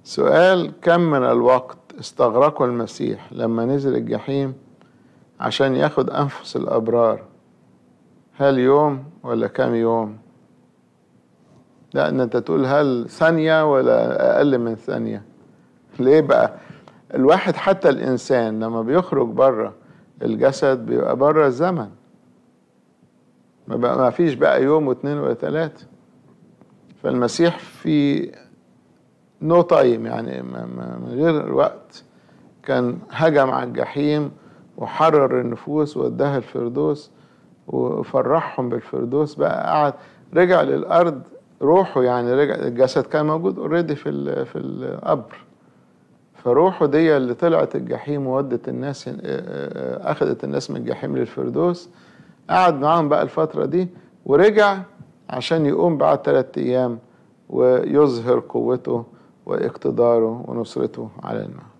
سؤال كم من الوقت استغرقه المسيح لما نزل الجحيم عشان ياخد أنفس الأبرار هل يوم ولا كم يوم لا ان انت تقول هل ثانية ولا اقل من ثانية ليه بقى الواحد حتى الانسان لما بيخرج بره الجسد بيبقى بره الزمن ما, بقى ما فيش بقى يوم واثنين وثلاثة فالمسيح في نو تايم يعني من غير وقت كان هجم على الجحيم وحرر النفوس واداها الفردوس وفرحهم بالفردوس بقى قعد رجع للارض روحه يعني رجع الجسد كان موجود اوريدي في في القبر فروحه دي اللي طلعت الجحيم وودت الناس اخذت الناس من الجحيم للفردوس قعد معاهم بقى الفترة دي ورجع عشان يقوم بعد ثلاثة أيام ويظهر قوته واقتداره ونصرته على الماء